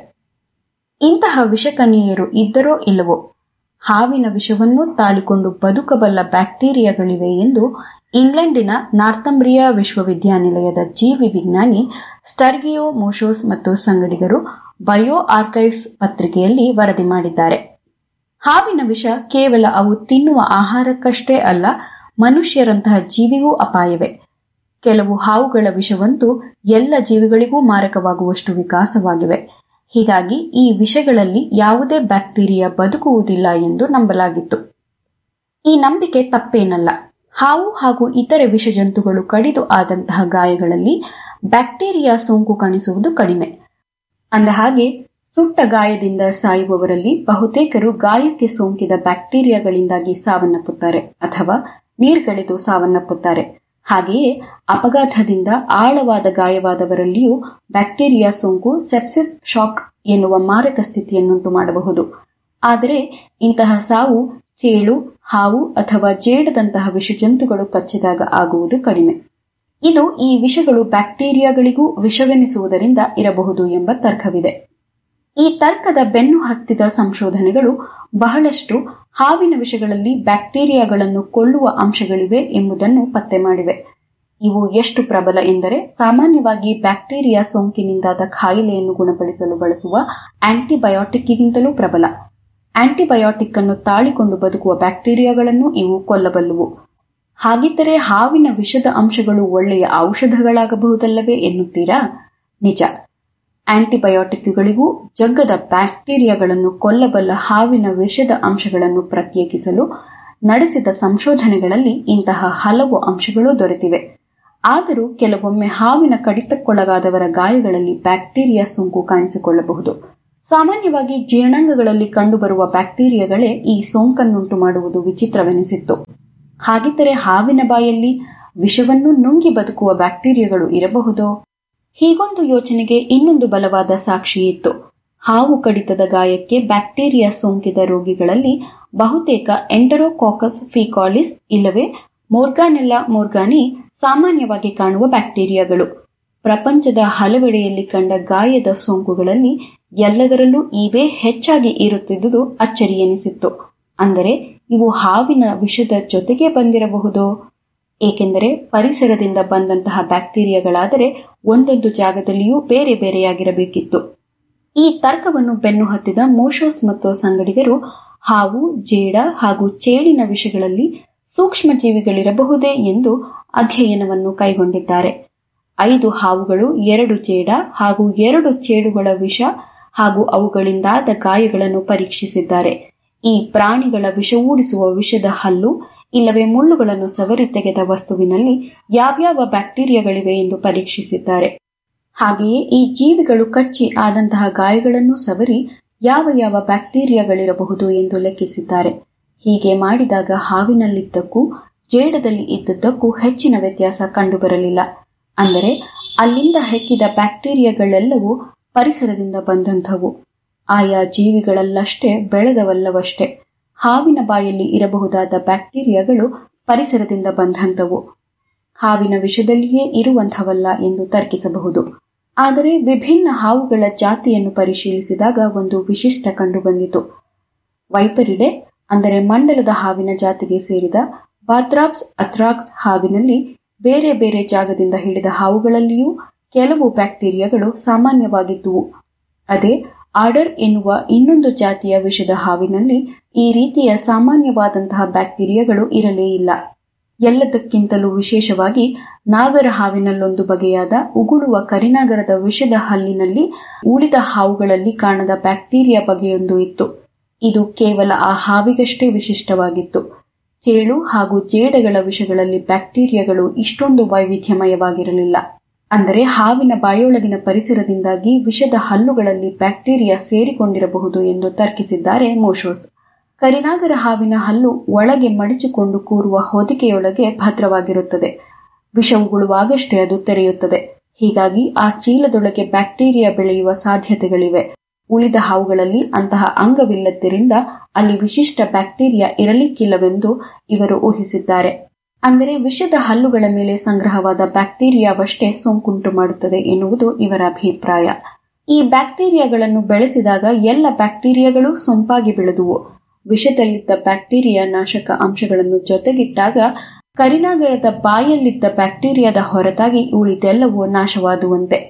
ಇಂತಹ ವಿಷಕನ್ಯೆಯರು ಇದ್ದರೋ ಇಲ್ಲವೋ ಹಾವಿನ ವಿಷವನ್ನು ತಾಳಿಕೊಂಡು ಬದುಕಬಲ್ಲ ಬ್ಯಾಕ್ಟೀರಿಯಾಗಳಿವೆ ಎಂದು ಇಂಗ್ಲೆಂಡಿನ ನಾರ್ಥಂಬ್ರಿಯಾ ವಿಶ್ವವಿದ್ಯಾನಿಲಯದ ಜೀವಿ ವಿಜ್ಞಾನಿ ಸ್ಟರ್ಗಿಯೋ ಮೋಶೋಸ್ ಮತ್ತು ಸಂಗಡಿಗರು ಬಯೋ ಆರ್ಕೈವ್ಸ್ ಪತ್ರಿಕೆಯಲ್ಲಿ ವರದಿ ಮಾಡಿದ್ದಾರೆ ಹಾವಿನ ವಿಷ ಕೇವಲ ಅವು ತಿನ್ನುವ ಆಹಾರಕ್ಕಷ್ಟೇ ಅಲ್ಲ ಮನುಷ್ಯರಂತಹ ಜೀವಿಗೂ ಅಪಾಯವೇ ಕೆಲವು ಹಾವುಗಳ ವಿಷವಂತೂ ಎಲ್ಲ ಜೀವಿಗಳಿಗೂ ಮಾರಕವಾಗುವಷ್ಟು ವಿಕಾಸವಾಗಿವೆ ಹೀಗಾಗಿ ಈ ವಿಷಗಳಲ್ಲಿ ಯಾವುದೇ ಬ್ಯಾಕ್ಟೀರಿಯಾ ಬದುಕುವುದಿಲ್ಲ ಎಂದು ನಂಬಲಾಗಿತ್ತು ಈ ನಂಬಿಕೆ ತಪ್ಪೇನಲ್ಲ ಹಾವು ಹಾಗೂ ಇತರೆ ವಿಷಜಂತುಗಳು ಕಡಿದು ಆದಂತಹ ಗಾಯಗಳಲ್ಲಿ ಬ್ಯಾಕ್ಟೀರಿಯಾ ಸೋಂಕು ಕಾಣಿಸುವುದು ಕಡಿಮೆ ಅಂದ ಹಾಗೆ ಸುಟ್ಟ ಗಾಯದಿಂದ ಸಾಯುವವರಲ್ಲಿ ಬಹುತೇಕರು ಗಾಯಕ್ಕೆ ಸೋಂಕಿದ ಬ್ಯಾಕ್ಟೀರಿಯಾಗಳಿಂದಾಗಿ ಸಾವನ್ನಪ್ಪುತ್ತಾರೆ ಅಥವಾ ನೀರ್ಗಳೆದು ಸಾವನ್ನಪ್ಪುತ್ತಾರೆ ಹಾಗೆಯೇ ಅಪಘಾತದಿಂದ ಆಳವಾದ ಗಾಯವಾದವರಲ್ಲಿಯೂ ಬ್ಯಾಕ್ಟೀರಿಯಾ ಸೋಂಕು ಸೆಪ್ಸಿಸ್ ಶಾಕ್ ಎನ್ನುವ ಮಾರಕ ಸ್ಥಿತಿಯನ್ನುಂಟು ಮಾಡಬಹುದು ಆದರೆ ಇಂತಹ ಸಾವು ಚೇಳು ಹಾವು ಅಥವಾ ಜೇಡದಂತಹ ವಿಷಜಂತುಗಳು ಕಚ್ಚಿದಾಗ ಆಗುವುದು ಕಡಿಮೆ ಇದು ಈ ವಿಷಗಳು ಬ್ಯಾಕ್ಟೀರಿಯಾಗಳಿಗೂ ವಿಷವೆನಿಸುವುದರಿಂದ ಇರಬಹುದು ಎಂಬ ತರ್ಕವಿದೆ ಈ ತರ್ಕದ ಬೆನ್ನು ಹತ್ತಿದ ಸಂಶೋಧನೆಗಳು ಬಹಳಷ್ಟು ಹಾವಿನ ವಿಷಗಳಲ್ಲಿ ಬ್ಯಾಕ್ಟೀರಿಯಾಗಳನ್ನು ಕೊಲ್ಲುವ ಅಂಶಗಳಿವೆ ಎಂಬುದನ್ನು ಪತ್ತೆ ಮಾಡಿವೆ ಇವು ಎಷ್ಟು ಪ್ರಬಲ ಎಂದರೆ ಸಾಮಾನ್ಯವಾಗಿ ಬ್ಯಾಕ್ಟೀರಿಯಾ ಸೋಂಕಿನಿಂದಾದ ಕಾಯಿಲೆಯನ್ನು ಗುಣಪಡಿಸಲು ಬಳಸುವ ಆಂಟಿಬಯೋಟಿಕ್ಗಿಂತಲೂ ಪ್ರಬಲ ಆಂಟಿಬಯೋಟಿಕ್ ಅನ್ನು ತಾಳಿಕೊಂಡು ಬದುಕುವ ಬ್ಯಾಕ್ಟೀರಿಯಾಗಳನ್ನು ಇವು ಕೊಲ್ಲಬಲ್ಲುವು ಹಾಗಿದ್ದರೆ ಹಾವಿನ ವಿಷದ ಅಂಶಗಳು ಒಳ್ಳೆಯ ಔಷಧಗಳಾಗಬಹುದಲ್ಲವೇ ಎನ್ನುತ್ತೀರಾ ನಿಜ ಆಂಟಿಬಯೋಟಿಕ್ಗಳಿಗೂ ಜಗ್ಗದ ಬ್ಯಾಕ್ಟೀರಿಯಾಗಳನ್ನು ಕೊಲ್ಲಬಲ್ಲ ಹಾವಿನ ವಿಷದ ಅಂಶಗಳನ್ನು ಪ್ರತ್ಯೇಕಿಸಲು ನಡೆಸಿದ ಸಂಶೋಧನೆಗಳಲ್ಲಿ ಇಂತಹ ಹಲವು ಅಂಶಗಳು ದೊರೆತಿವೆ ಆದರೂ ಕೆಲವೊಮ್ಮೆ ಹಾವಿನ ಕಡಿತಕ್ಕೊಳಗಾದವರ ಗಾಯಗಳಲ್ಲಿ ಬ್ಯಾಕ್ಟೀರಿಯಾ ಸೋಂಕು ಕಾಣಿಸಿಕೊಳ್ಳಬಹುದು ಸಾಮಾನ್ಯವಾಗಿ ಜೀರ್ಣಾಂಗಗಳಲ್ಲಿ ಕಂಡುಬರುವ ಬ್ಯಾಕ್ಟೀರಿಯಾಗಳೇ ಈ ಸೋಂಕನ್ನುಂಟು ಮಾಡುವುದು ವಿಚಿತ್ರವೆನಿಸಿತ್ತು ಹಾಗಿದ್ದರೆ ಹಾವಿನ ಬಾಯಲ್ಲಿ ವಿಷವನ್ನು ನುಂಗಿ ಬದುಕುವ ಬ್ಯಾಕ್ಟೀರಿಯಾಗಳು ಇರಬಹುದೋ ಹೀಗೊಂದು ಯೋಚನೆಗೆ ಇನ್ನೊಂದು ಬಲವಾದ ಸಾಕ್ಷಿ ಇತ್ತು ಹಾವು ಕಡಿತದ ಗಾಯಕ್ಕೆ ಬ್ಯಾಕ್ಟೀರಿಯಾ ಸೋಂಕಿದ ರೋಗಿಗಳಲ್ಲಿ ಬಹುತೇಕ ಎಂಟರೋಕಾಕಸ್ ಫಿಕಾಲಿಸ್ ಇಲ್ಲವೇ ಮೋರ್ಗಾನೆಲ್ಲಾ ಮೋರ್ಗಾನಿ ಸಾಮಾನ್ಯವಾಗಿ ಕಾಣುವ ಬ್ಯಾಕ್ಟೀರಿಯಾಗಳು ಪ್ರಪಂಚದ ಹಲವೆಡೆಯಲ್ಲಿ ಕಂಡ ಗಾಯದ ಸೋಂಕುಗಳಲ್ಲಿ ಎಲ್ಲದರಲ್ಲೂ ಇವೇ ಹೆಚ್ಚಾಗಿ ಇರುತ್ತಿದ್ದುದು ಅಚ್ಚರಿ ಎನಿಸಿತ್ತು ಅಂದರೆ ಇವು ಹಾವಿನ ವಿಷದ ಜೊತೆಗೆ ಬಂದಿರಬಹುದೋ ಏಕೆಂದರೆ ಪರಿಸರದಿಂದ ಬಂದಂತಹ ಬ್ಯಾಕ್ಟೀರಿಯಾಗಳಾದರೆ ಒಂದೊಂದು ಜಾಗದಲ್ಲಿಯೂ ಬೇರೆ ಬೇರೆಯಾಗಿರಬೇಕಿತ್ತು ಈ ತರ್ಕವನ್ನು ಬೆನ್ನು ಹತ್ತಿದ ಮೋಶೋಸ್ ಮತ್ತು ಸಂಗಡಿಗರು ಹಾವು ಜೇಡ ಹಾಗೂ ಚೇಳಿನ ವಿಷಗಳಲ್ಲಿ ಸೂಕ್ಷ್ಮ ಜೀವಿಗಳಿರಬಹುದೇ ಎಂದು ಅಧ್ಯಯನವನ್ನು ಕೈಗೊಂಡಿದ್ದಾರೆ ಐದು ಹಾವುಗಳು ಎರಡು ಜೇಡ ಹಾಗೂ ಎರಡು ಚೇಡುಗಳ ವಿಷ ಹಾಗೂ ಅವುಗಳಿಂದಾದ ಗಾಯಗಳನ್ನು ಪರೀಕ್ಷಿಸಿದ್ದಾರೆ ಈ ಪ್ರಾಣಿಗಳ ವಿಷವೂಡಿಸುವ ವಿಷದ ಹಲ್ಲು ಇಲ್ಲವೇ ಮುಳ್ಳುಗಳನ್ನು ಸವರಿ ತೆಗೆದ ವಸ್ತುವಿನಲ್ಲಿ ಯಾವ್ಯಾವ ಬ್ಯಾಕ್ಟೀರಿಯಾಗಳಿವೆ ಎಂದು ಪರೀಕ್ಷಿಸಿದ್ದಾರೆ ಹಾಗೆಯೇ ಈ ಜೀವಿಗಳು ಕಚ್ಚಿ ಆದಂತಹ ಗಾಯಗಳನ್ನು ಸವರಿ ಯಾವ ಯಾವ ಬ್ಯಾಕ್ಟೀರಿಯಾಗಳಿರಬಹುದು ಎಂದು ಲೆಕ್ಕಿಸಿದ್ದಾರೆ ಹೀಗೆ ಮಾಡಿದಾಗ ಹಾವಿನಲ್ಲಿದ್ದಕ್ಕೂ ಜೇಡದಲ್ಲಿ ಇದ್ದದ್ದಕ್ಕೂ ಹೆಚ್ಚಿನ ವ್ಯತ್ಯಾಸ ಕಂಡುಬರಲಿಲ್ಲ ಅಂದರೆ ಅಲ್ಲಿಂದ ಹೆಕ್ಕಿದ ಬ್ಯಾಕ್ಟೀರಿಯಾಗಳೆಲ್ಲವೂ ಪರಿಸರದಿಂದ ಬಂದಂಥವು ಆಯಾ ಜೀವಿಗಳಲ್ಲಷ್ಟೇ ಬೆಳೆದವಲ್ಲವಷ್ಟೇ ಹಾವಿನ ಬಾಯಲ್ಲಿ ಇರಬಹುದಾದ ಬ್ಯಾಕ್ಟೀರಿಯಾಗಳು ಪರಿಸರದಿಂದ ಬಂದಂಥವು ಹಾವಿನ ವಿಷದಲ್ಲಿಯೇ ಇರುವಂಥವಲ್ಲ ಎಂದು ತರ್ಕಿಸಬಹುದು ಆದರೆ ವಿಭಿನ್ನ ಹಾವುಗಳ ಜಾತಿಯನ್ನು ಪರಿಶೀಲಿಸಿದಾಗ ಒಂದು ವಿಶಿಷ್ಟ ಕಂಡುಬಂದಿತು ವೈಪರಿಡೆ ಅಂದರೆ ಮಂಡಲದ ಹಾವಿನ ಜಾತಿಗೆ ಸೇರಿದ ಬಾತ್ರಾಪ್ಸ್ ಅಥ್ರಾಕ್ಸ್ ಹಾವಿನಲ್ಲಿ ಬೇರೆ ಬೇರೆ ಜಾಗದಿಂದ ಹಿಡಿದ ಹಾವುಗಳಲ್ಲಿಯೂ ಕೆಲವು ಬ್ಯಾಕ್ಟೀರಿಯಾಗಳು ಸಾಮಾನ್ಯವಾಗಿದ್ದುವು ಅದೇ ಆರ್ಡರ್ ಎನ್ನುವ ಇನ್ನೊಂದು ಜಾತಿಯ ವಿಷದ ಹಾವಿನಲ್ಲಿ ಈ ರೀತಿಯ ಸಾಮಾನ್ಯವಾದಂತಹ ಬ್ಯಾಕ್ಟೀರಿಯಾಗಳು ಇರಲೇ ಇಲ್ಲ ಎಲ್ಲದಕ್ಕಿಂತಲೂ ವಿಶೇಷವಾಗಿ ನಾಗರ ಹಾವಿನಲ್ಲೊಂದು ಬಗೆಯಾದ ಉಗುಳುವ ಕರಿನಾಗರದ ವಿಷದ ಹಲ್ಲಿನಲ್ಲಿ ಉಳಿದ ಹಾವುಗಳಲ್ಲಿ ಕಾಣದ ಬ್ಯಾಕ್ಟೀರಿಯಾ ಬಗೆಯೊಂದು ಇತ್ತು ಇದು ಕೇವಲ ಆ ಹಾವಿಗಷ್ಟೇ ವಿಶಿಷ್ಟವಾಗಿತ್ತು ಚೇಳು ಹಾಗೂ ಜೇಡಗಳ ವಿಷಗಳಲ್ಲಿ ಬ್ಯಾಕ್ಟೀರಿಯಾಗಳು ಇಷ್ಟೊಂದು ವೈವಿಧ್ಯಮಯವಾಗಿರಲಿಲ್ಲ ಅಂದರೆ ಹಾವಿನ ಬಾಯೊಳಗಿನ ಪರಿಸರದಿಂದಾಗಿ ವಿಷದ ಹಲ್ಲುಗಳಲ್ಲಿ ಬ್ಯಾಕ್ಟೀರಿಯಾ ಸೇರಿಕೊಂಡಿರಬಹುದು ಎಂದು ತರ್ಕಿಸಿದ್ದಾರೆ ಮೋಶೋಸ್ ಕರಿನಾಗರ ಹಾವಿನ ಹಲ್ಲು ಒಳಗೆ ಮಡಿಚಿಕೊಂಡು ಕೂರುವ ಹೊದಿಕೆಯೊಳಗೆ ಭದ್ರವಾಗಿರುತ್ತದೆ ವಿಷ ಉಗುಳುವಾಗಷ್ಟೇ ಅದು ತೆರೆಯುತ್ತದೆ ಹೀಗಾಗಿ ಆ ಚೀಲದೊಳಗೆ ಬ್ಯಾಕ್ಟೀರಿಯಾ ಬೆಳೆಯುವ ಸಾಧ್ಯತೆಗಳಿವೆ ಉಳಿದ ಹಾವುಗಳಲ್ಲಿ ಅಂತಹ ಅಂಗವಿಲ್ಲದ್ದರಿಂದ ಅಲ್ಲಿ ವಿಶಿಷ್ಟ ಬ್ಯಾಕ್ಟೀರಿಯಾ ಇರಲಿಕ್ಕಿಲ್ಲವೆಂದು ಇವರು ಊಹಿಸಿದ್ದಾರೆ ಅಂದರೆ ವಿಷದ ಹಲ್ಲುಗಳ ಮೇಲೆ ಸಂಗ್ರಹವಾದ ಬ್ಯಾಕ್ಟೀರಿಯಾವಷ್ಟೇ ಸೋಂಕುಂಟು ಮಾಡುತ್ತದೆ ಎನ್ನುವುದು ಇವರ ಅಭಿಪ್ರಾಯ ಈ ಬ್ಯಾಕ್ಟೀರಿಯಾಗಳನ್ನು ಬೆಳೆಸಿದಾಗ ಎಲ್ಲ ಬ್ಯಾಕ್ಟೀರಿಯಾಗಳು ಸೊಂಪಾಗಿ ಬೆಳೆದುವು ವಿಷದಲ್ಲಿದ್ದ ಬ್ಯಾಕ್ಟೀರಿಯಾ ನಾಶಕ ಅಂಶಗಳನ್ನು ಜೊತೆಗಿಟ್ಟಾಗ ಕರಿನಾಗರದ ಬಾಯಲ್ಲಿದ್ದ ಬ್ಯಾಕ್ಟೀರಿಯಾದ ಹೊರತಾಗಿ ಉಳಿದೆಲ್ಲವೂ ನಾಶವಾದುವಂತೆ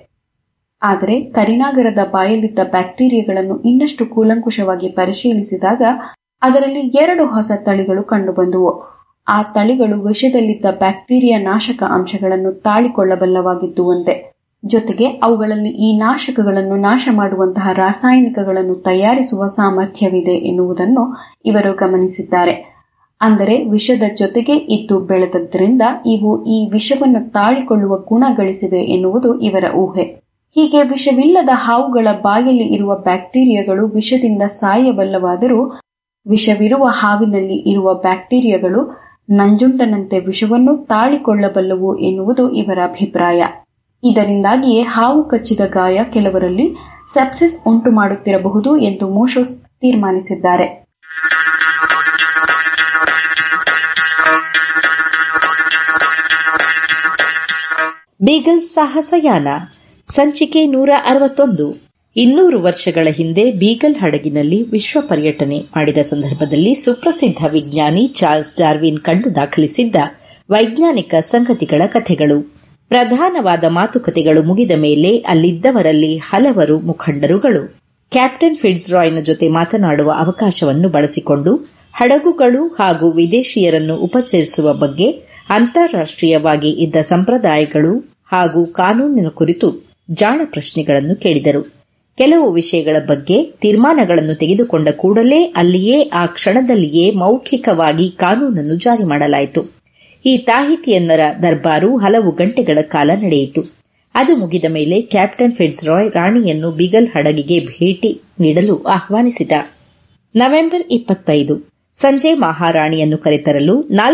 ಆದರೆ ಕರಿನಾಗರದ ಬಾಯಲ್ಲಿದ್ದ ಬ್ಯಾಕ್ಟೀರಿಯಾಗಳನ್ನು ಇನ್ನಷ್ಟು ಕೂಲಂಕುಷವಾಗಿ ಪರಿಶೀಲಿಸಿದಾಗ ಅದರಲ್ಲಿ ಎರಡು ಹೊಸ ತಳಿಗಳು ಕಂಡುಬಂದುವು ಆ ತಳಿಗಳು ವಿಷದಲ್ಲಿದ್ದ ಬ್ಯಾಕ್ಟೀರಿಯಾ ನಾಶಕ ಅಂಶಗಳನ್ನು ತಾಳಿಕೊಳ್ಳಬಲ್ಲವಾಗಿದ್ದುವಂತೆ ಜೊತೆಗೆ ಅವುಗಳಲ್ಲಿ ಈ ನಾಶಕಗಳನ್ನು ನಾಶ ಮಾಡುವಂತಹ ರಾಸಾಯನಿಕಗಳನ್ನು ತಯಾರಿಸುವ ಸಾಮರ್ಥ್ಯವಿದೆ ಎನ್ನುವುದನ್ನು ಇವರು ಗಮನಿಸಿದ್ದಾರೆ ಅಂದರೆ ವಿಷದ ಜೊತೆಗೆ ಇದ್ದು ಬೆಳೆದದ್ದರಿಂದ ಇವು ಈ ವಿಷವನ್ನು ತಾಳಿಕೊಳ್ಳುವ ಗುಣ ಗಳಿಸಿವೆ ಎನ್ನುವುದು ಇವರ ಊಹೆ ಹೀಗೆ ವಿಷವಿಲ್ಲದ ಹಾವುಗಳ ಬಾಯಲ್ಲಿ ಇರುವ ಬ್ಯಾಕ್ಟೀರಿಯಾಗಳು ವಿಷದಿಂದ ಸಾಯಬಲ್ಲವಾದರೂ ವಿಷವಿರುವ ಹಾವಿನಲ್ಲಿ ಇರುವ ಬ್ಯಾಕ್ಟೀರಿಯಾಗಳು ನಂಜುಂಡನಂತೆ ವಿಷವನ್ನು ತಾಳಿಕೊಳ್ಳಬಲ್ಲವು ಎನ್ನುವುದು ಇವರ ಅಭಿಪ್ರಾಯ ಇದರಿಂದಾಗಿಯೇ ಹಾವು ಕಚ್ಚಿದ ಗಾಯ ಕೆಲವರಲ್ಲಿ ಸೆಪ್ಸಿಸ್ ಉಂಟು ಮಾಡುತ್ತಿರಬಹುದು ಎಂದು ಮೋಶೋಸ್ ತೀರ್ಮಾನಿಸಿದ್ದಾರೆ ಬೀಗಲ್ ಸಾಹಸಯಾನ ಸಂಚಿಕೆ ನೂರ ಅರವತ್ತೊಂದು ಇನ್ನೂರು ವರ್ಷಗಳ ಹಿಂದೆ ಬೀಗಲ್ ಹಡಗಿನಲ್ಲಿ ವಿಶ್ವ ಪರ್ಯಟನೆ ಮಾಡಿದ ಸಂದರ್ಭದಲ್ಲಿ ಸುಪ್ರಸಿದ್ಧ ವಿಜ್ಞಾನಿ ಚಾರ್ಲ್ಸ್ ಡಾರ್ವಿನ್ ಕಂಡು ದಾಖಲಿಸಿದ್ದ ವೈಜ್ಞಾನಿಕ ಸಂಗತಿಗಳ ಕಥೆಗಳು ಪ್ರಧಾನವಾದ ಮಾತುಕತೆಗಳು ಮುಗಿದ ಮೇಲೆ ಅಲ್ಲಿದ್ದವರಲ್ಲಿ ಹಲವರು ಮುಖಂಡರುಗಳು ಕ್ಯಾಪ್ಟನ್ ಫಿಡ್ಸ್ರಾಯ್ನ ಜೊತೆ ಮಾತನಾಡುವ ಅವಕಾಶವನ್ನು ಬಳಸಿಕೊಂಡು ಹಡಗುಗಳು ಹಾಗೂ ವಿದೇಶಿಯರನ್ನು ಉಪಚರಿಸುವ ಬಗ್ಗೆ ಅಂತಾರಾಷ್ಟೀಯವಾಗಿ ಇದ್ದ ಸಂಪ್ರದಾಯಗಳು ಹಾಗೂ ಕಾನೂನಿನ ಕುರಿತು ಜಾಣ ಪ್ರಶ್ನೆಗಳನ್ನು ಕೇಳಿದರು ಕೆಲವು ವಿಷಯಗಳ ಬಗ್ಗೆ ತೀರ್ಮಾನಗಳನ್ನು ತೆಗೆದುಕೊಂಡ ಕೂಡಲೇ ಅಲ್ಲಿಯೇ ಆ ಕ್ಷಣದಲ್ಲಿಯೇ ಮೌಖಿಕವಾಗಿ ಕಾನೂನನ್ನು ಜಾರಿ ಮಾಡಲಾಯಿತು ಈ ತಾಹಿತಿಯನ್ನರ ದರ್ಬಾರು ಹಲವು ಗಂಟೆಗಳ ಕಾಲ ನಡೆಯಿತು ಅದು ಮುಗಿದ ಮೇಲೆ ಕ್ಯಾಪ್ಟನ್ ಫಿಡ್ಸ್ರಾಯ್ ರಾಣಿಯನ್ನು ಬಿಗಲ್ ಹಡಗಿಗೆ ಭೇಟಿ ನೀಡಲು ಆಹ್ವಾನಿಸಿದ ನವೆಂಬರ್ ಇಪ್ಪತ್ತೈದು ಸಂಜೆ ಮಹಾರಾಣಿಯನ್ನು ಕರೆತರಲು